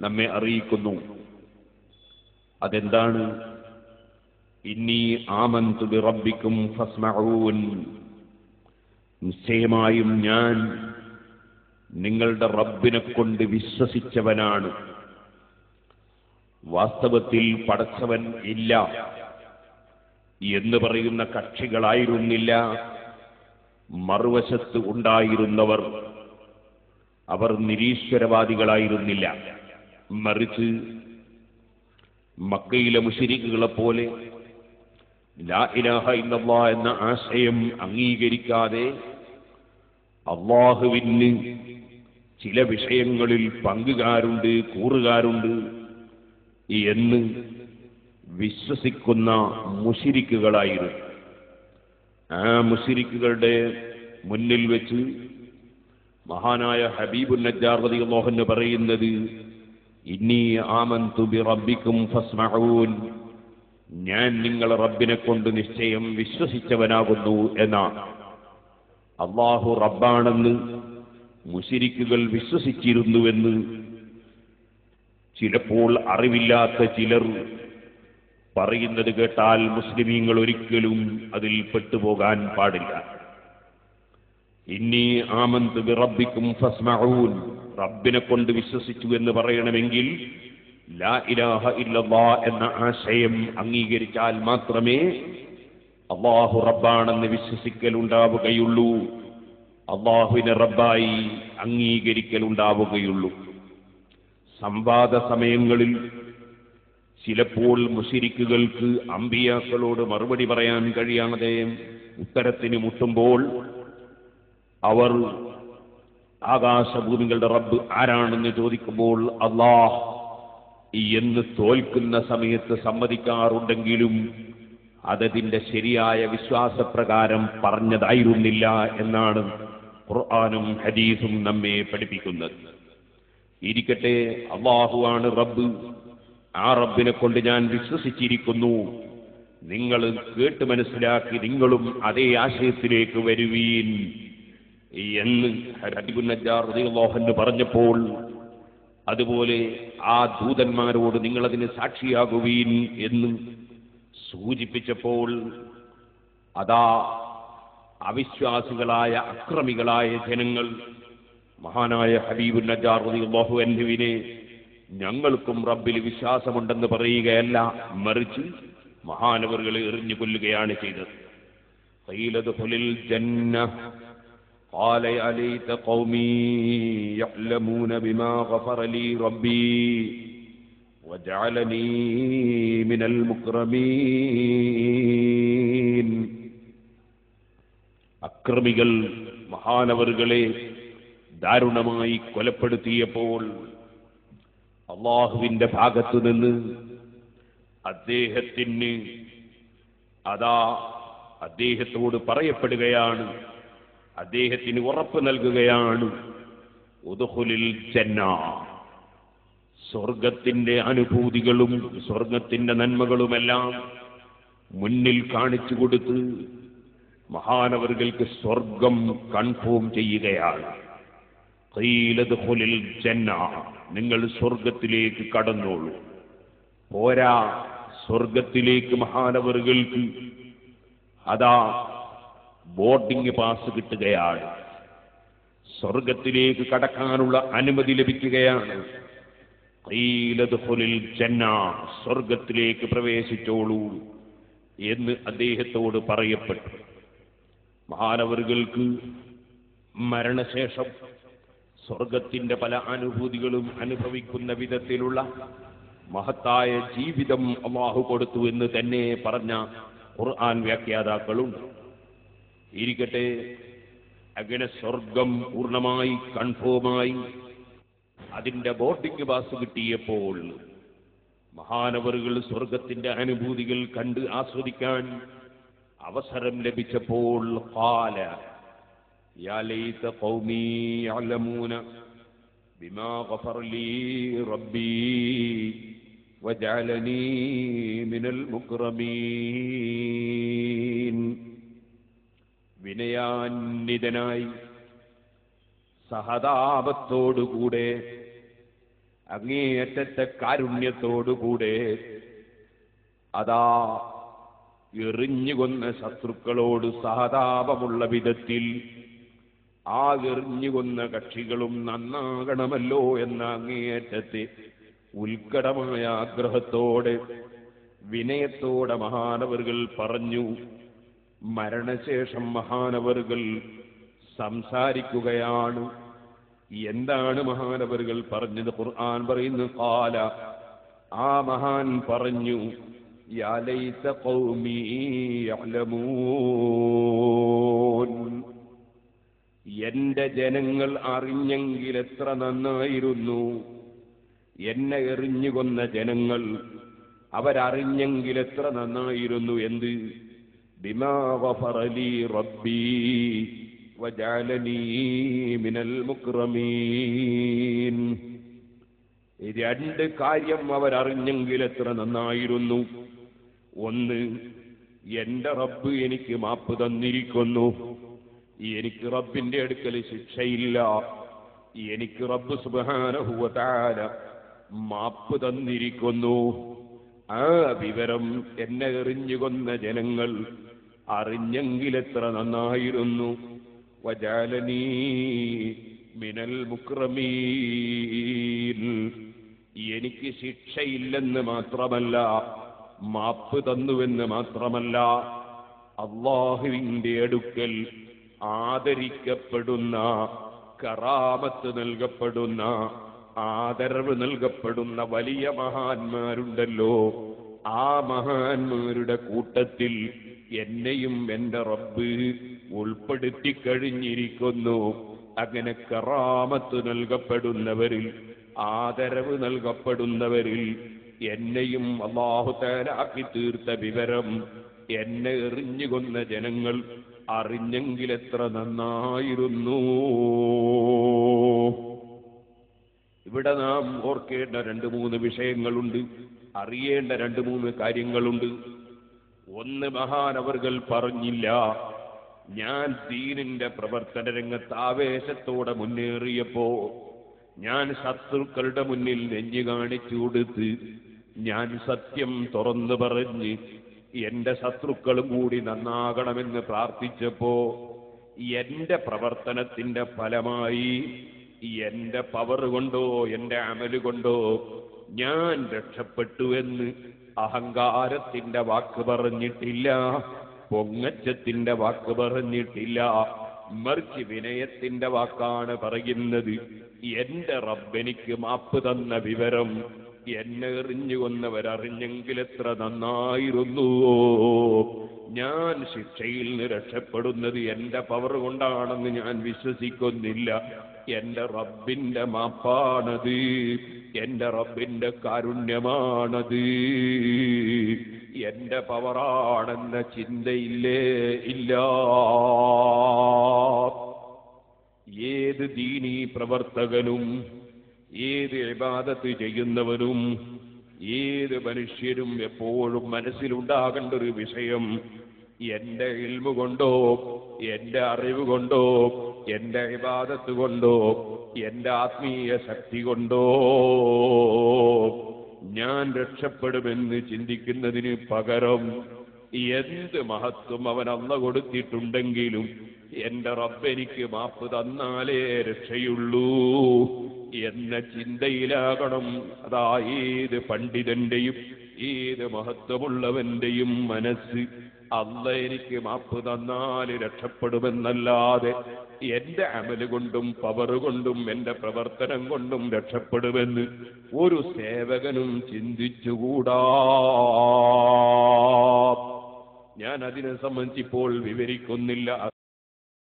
നമ്മെ അറിയിക്കുന്നു അതെന്താണ് ഇന്നീ ആമന്തു ബിറബ്ബിക്കും ഫസ്മഊൻ നിശ്ചയമായും ഞാൻ നിങ്ങളുടെ റബ്ബിനെ കൊണ്ട് വിശ്വസിച്ചവനാണ് വാസ്തവത്തിൽ പടച്ചവൻ ഇല്ല എന്ന് പറയുന്ന കക്ഷികളായിരുന്നില്ല മറുവശത്ത് ഉണ്ടായിരുന്നവർ അവർ നിരീശ്വരവാദികളായിരുന്നില്ല മറിച്ച് മക്കയിലെ മുഷിരിക്കുകളെ പോലെ ലാ ഇലാഹ ഇല്ലല്ലാ എന്ന ആശയം അംഗീകരിക്കാതെ അള്ളാഹുവിന് ചില വിഷയങ്ങളിൽ പങ്കുകാരുണ്ട് കൂറുകാരുണ്ട് എന്ന് വിശ്വസിക്കുന്ന മുഷിരിക്കുകളായിരുന്നു ആ മുഷിരിക്കുകളുടെ മുന്നിൽ വെച്ച് മഹാനായ ഹബീബുൻ നജ്ജാർ റളിയല്ലാഹു അൻഹു പറയുന്നത് ഇന്നി ആമന്തു ബി റബ്ബിക്കും ഫസ്മഊൻ ഞാൻ നിങ്ങളെ റബ്ബിനെ കൊണ്ട് നിശ്ചയം വിശ്വസിച്ചവനാകുന്നു എന്നാണ് അള്ളാഹു റബ്ബാണെന്ന് മുശിരിക്കുകൾ വിശ്വസിച്ചിരുന്നുവെന്ന് ചിലപ്പോൾ അറിവില്ലാത്ത ചിലർ പറയുന്നത് കേട്ടാൽ മുസ്ലിമീങ്ങൾ ഒരിക്കലും അതിൽ പെട്ടുപോകാൻ പാടില്ല ഇനി ആമന്ത് റബ്ബിക്കും ഫസ്മഊൻ റബ്ബിനെ കൊണ്ട് വിശ്വസിച്ചു എന്ന് പറയണമെങ്കിൽ ലാ ഇലാഹ ഇല്ലല്ലാ എന്ന ആശയം അംഗീകരിച്ചാൽ മാത്രമേ അള്ളാഹു റബ്ബാണെന്ന് വിശ്വസിക്കലുണ്ടാവുകയുള്ളൂ അള്ളാഹുവിനെ റബ്ബായി അംഗീകരിക്കലുണ്ടാവുകയുള്ളൂ സംവാദ സമയങ്ങളിൽ ചിലപ്പോൾ മുഷിരിക്കുകൾക്ക് അമ്പിയാക്കളോട് മറുപടി പറയാൻ കഴിയാതെ ഉത്തരത്തിന് മുട്ടുമ്പോൾ അവർ ആകാശഭൂമികളുടെ റബ്ബ് ആരാണെന്ന് ചോദിക്കുമ്പോൾ അള്ളാഹ് എന്ന് തോൽക്കുന്ന സമയത്ത് സമ്മതിക്കാറുണ്ടെങ്കിലും അതതിന്റെ ശരിയായ വിശ്വാസപ്രകാരം പറഞ്ഞതായിരുന്നില്ല എന്നാണ് ഖുർആാനും ഹദീസും നമ്മെ പഠിപ്പിക്കുന്നത് ഇരിക്കട്ടെ അള്ളാഹുവാണ് റബ്ബ് ആ റബ്ബിനെ കൊണ്ട് ഞാൻ വിശ്വസിച്ചിരിക്കുന്നു നിങ്ങൾ കേട്ട് മനസ്സിലാക്കി നിങ്ങളും അതേ ആശയത്തിലേക്ക് വരുവീൻ എന്ന് ഹരിബുന്നജാർഹന് പറഞ്ഞപ്പോൾ അതുപോലെ ആ ദൂതന്മാരോട് നിങ്ങളതിന് സാക്ഷിയാകുവീൻ എന്ന് സൂചിപ്പിച്ചപ്പോൾ അതാ അവിശ്വാസികളായ അക്രമികളായ ജനങ്ങൾ മഹാനായ ഹബീബുൻ നജാർ റളിയല്ലാഹു അൻഹുവിനെ ഞങ്ങൾക്കും റബ്ബിൽ വിശ്വാസമുണ്ടെന്ന് പറയുകയല്ല മറിച്ച് മഹാനവറുകളെ എറിഞ്ഞു കൊല്ലുകയാണ് ചെയ്തത് قيل ادخل الجنة قال يا ليت قومي يعلمون بما غفر لي ربي وجعلني من المكرمين അക്രമികൾ മഹാനവറുകളെ ദാരുണമായി കൊലപ്പെടുത്തിയപ്പോൾ അള്ളാഹുവിന്റെ ഭാഗത്തു നിന്ന് അദ്ദേഹത്തിന് അതാ അദ്ദേഹത്തോട് പറയപ്പെടുകയാണ് അദ്ദേഹത്തിന് ഉറപ്പ് നൽകുകയാണ് ഉദുഹുലിൽ ജന്ന സ്വർഗത്തിന്റെ അനുഭൂതികളും സ്വർഗത്തിന്റെ നന്മകളുമെല്ലാം മുന്നിൽ കാണിച്ചു കൊടുത്ത് മഹാനവറുകൾക്ക് സ്വർഗം കൺഫേം ചെയ്യുകയാണ് ഖീലദ്ഖുലിൽ ജന്ന നിങ്ങൾ സ്വർഗത്തിലേക്ക് കടന്നോളൂ പോരാ സ്വർഗത്തിലേക്ക് മഹാനവറുകൾക്ക് അതാ ബോർഡിംഗ് പാസ് കിട്ടുകയാണ് സ്വർഗത്തിലേക്ക് കടക്കാനുള്ള അനുമതി ലഭിക്കുകയാണ് ഖീലദ്ഖുലിൽ ജന്ന സ്വർഗത്തിലേക്ക് പ്രവേശിച്ചോളൂ എന്ന് അദ്ദേഹത്തോട് പറയപ്പെട്ടു മഹാനവറുകൾക്ക് മരണശേഷം സ്വർഗത്തിന്റെ പല അനുഭൂതികളും അനുഭവിക്കുന്ന വിധത്തിലുള്ള മഹത്തായ ജീവിതം അള്ളാഹു കൊടുത്തു എന്ന് തന്നെ പറഞ്ഞ ഖുർആൻ വ്യാഖ്യാതാക്കളുണ്ട് ഇരിക്കട്ടെ അങ്ങനെ സ്വർഗം പൂർണ്ണമായി കൺഫേമായി അതിന്റെ ബോർഡിംഗ് പാസ് കിട്ടിയപ്പോൾ മഹാനവറുകൾ സ്വർഗത്തിന്റെ അനുഭൂതികൾ കണ്ട് ആസ്വദിക്കാൻ അവസരം ലഭിച്ചപ്പോൾ ഖാല يا ليت قومي يعلمون بما غفر لي ربي وجعلني من المكرمين വിനയാന്വിതനായി സഹതാപത്തോടുകൂടെ അങ്ങേയറ്റത്തെ കാരുണ്യത്തോടുകൂടെ അതാ എറിഞ്ഞുകൊന്ന ശത്രുക്കളോട് സഹതാപമുള്ള വിധത്തിൽ ആ എറിഞ്ഞുകൊന്ന കക്ഷികളും നന്നാകണമല്ലോ എന്ന അങ്ങേയറ്റത്തെ ഉത്കടമായ ആഗ്രഹത്തോടെ വിനയത്തോടെ മഹാനവറുകൾ പറഞ്ഞു മരണശേഷം മഹാനവറുകൾ സംസാരിക്കുകയാണ് എന്താണ് മഹാനവറുകൾ പറഞ്ഞത് ഖുർആൻ പറയുന്നു കാല ആ മഹാൻ പറഞ്ഞു യാ ലൈത ഖൗമി യഅലമൂൻ എന്റെ ജനങ്ങൾ അറിഞ്ഞെങ്കിൽ എത്ര നന്നായിരുന്നു എന്നെ എറിഞ്ഞുകൊന്ന ജനങ്ങൾ അവരറിഞ്ഞെങ്കിൽ എത്ര നന്നായിരുന്നു എന്ത് ബിമാ ഗഫറലി റബ്ബി വജഅലനീ മിനൽ മുക്രമീൻ രണ്ട് കാര്യം അവരറിഞ്ഞെങ്കിൽ എത്ര നന്നായിരുന്നു ഒന്ന് എന്റെ റബ്ബ് എനിക്ക് മാപ്പ് തന്നിരിക്കുന്നു എനിക്ക് റബ്ബിന്റെ അടുക്കൽ ശിക്ഷയില്ല എനിക്ക് റബ്ബ് സുബാനഹുവതാര മാപ്പ് തന്നിരിക്കുന്നു ആ വിവരം എന്നെ എറിഞ്ഞുകൊന്ന ജനങ്ങൾ അറിഞ്ഞെങ്കിൽ എത്ര നന്നായിരുന്നു വജാലനീ മിനൽ മുക്രമീൻ എനിക്ക് ശിക്ഷയില്ലെന്ന് മാത്രമല്ല മാപ്പ് തന്നുവെന്ന് മാത്രമല്ല അള്ളാഹുവിന്റെ അടുക്കൽ ആദരിക്കപ്പെടുന്ന കറാമത്ത് നൽകപ്പെടുന്ന ആദരവ് നൽകപ്പെടുന്ന വലിയ മഹാന്മാരുണ്ടല്ലോ ആ മഹാന്മാരുടെ കൂട്ടത്തിൽ എന്നെയും എന്റെ റബ്ബ് ഉൾപ്പെടുത്തി കഴിഞ്ഞിരിക്കുന്നു അങ്ങനെ കറാമത്ത് നൽകപ്പെടുന്നവരിൽ ആദരവ് നൽകപ്പെടുന്നവരിൽ എന്നെയും അള്ളാഹുത്താലാക്കി തീർത്ത വിവരം എന്നെ എറിഞ്ഞുകൊന്ന ജനങ്ങൾ അറിഞ്ഞെങ്കിൽ എത്ര നന്നായിരുന്നു ഇവിടെ നാം ഓർക്കേണ്ട രണ്ട് മൂന്ന് വിഷയങ്ങളുണ്ട് അറിയേണ്ട രണ്ട് മൂന്ന് കാര്യങ്ങളുണ്ട് ഒന്ന് മഹാനവർകൾ പറഞ്ഞില്ല ഞാൻ ദീനിന്റെ പ്രവർത്തന രംഗത്ത് ആവേശത്തോടെ മുന്നേറിയപ്പോ ഞാൻ ശത്രുക്കളുടെ മുന്നിൽ നെഞ്ഞു കാണിച്ചു കൊടുത്ത് ഞാൻ സത്യം തുറന്നു പറഞ്ഞ് എന്റെ ശത്രുക്കളും കൂടി നന്നാകണമെന്ന് പ്രാർത്ഥിച്ചപ്പോ എന്റെ പ്രവർത്തനത്തിന്റെ ഫലമായി എന്റെ പവർ കൊണ്ടോ എന്റെ അമല് കൊണ്ടോ ഞാൻ രക്ഷപ്പെട്ടുവെന്ന് അഹങ്കാരത്തിന്റെ വാക്ക് പറഞ്ഞിട്ടില്ല പൊങ്ങച്ചത്തിന്റെ വാക്ക് പറഞ്ഞിട്ടില്ല മറിച്ച് വിനയത്തിന്റെ വാക്കാണ് പറയുന്നത് എന്റെ റബ്ബെനിക്ക് മാപ്പ് തന്ന വിവരം എന്നെ എറിഞ്ഞുകൊന്നവരറിഞ്ഞെങ്കിൽ എത്ര നന്നായിരുന്നു ഞാൻ ശിക്ഷയിൽ നിന്ന് രക്ഷപ്പെടുന്നത് എന്റെ പവർ കൊണ്ടാണെന്ന് ഞാൻ വിശ്വസിക്കുന്നില്ല എന്റെ റബ്ബിന്റെ മാപ്പാണത് എന്റെ റബ്ബിന്റെ കാരുണ്യമാണത് എന്റെ പവറാണെന്ന ചിന്തയില്ലേ ഇല്ല ഏത് ദീനീ പ്രവർത്തകനും ഏത് ഇബാദത്ത് ചെയ്യുന്നവനും ഏത് മനുഷ്യരും എപ്പോഴും മനസ്സിലുണ്ടാകേണ്ട ഒരു വിഷയം എന്റെ ഇൽമു കൊണ്ടോ എന്റെ അറിവ് കൊണ്ടോ എന്റെ ഇബാദത്ത് കൊണ്ടോ എന്റെ ആത്മീയ ശക്തി കൊണ്ടോ ഞാൻ രക്ഷപ്പെടുമെന്ന് ചിന്തിക്കുന്നതിന് പകരം എന്ത് മഹത്വം അവൻ അന്ന കൊടുത്തിട്ടുണ്ടെങ്കിലും എന്റെ റബ്ബെനിക്ക് മാപ്പ് തന്നാലേ രക്ഷയുള്ളൂ എന്ന ചിന്തയിലാകണം അതാ ഏത് പണ്ഡിതന്റെയും ഏത് മഹത്വമുള്ളവന്റെയും മനസ്സ് അല്ല എനിക്ക് മാപ്പ് തന്നാൽ രക്ഷപ്പെടുമെന്നല്ലാതെ എന്റെ അമല് കൊണ്ടും പവർ കൊണ്ടും എന്റെ പ്രവർത്തനം കൊണ്ടും രക്ഷപ്പെടുമെന്ന് ഒരു സേവകനും ചിന്തിച്ചുകൂടാ ഞാൻ അതിനെ സംബന്ധിച്ച് ഇപ്പോൾ വിവരിക്കുന്നില്ല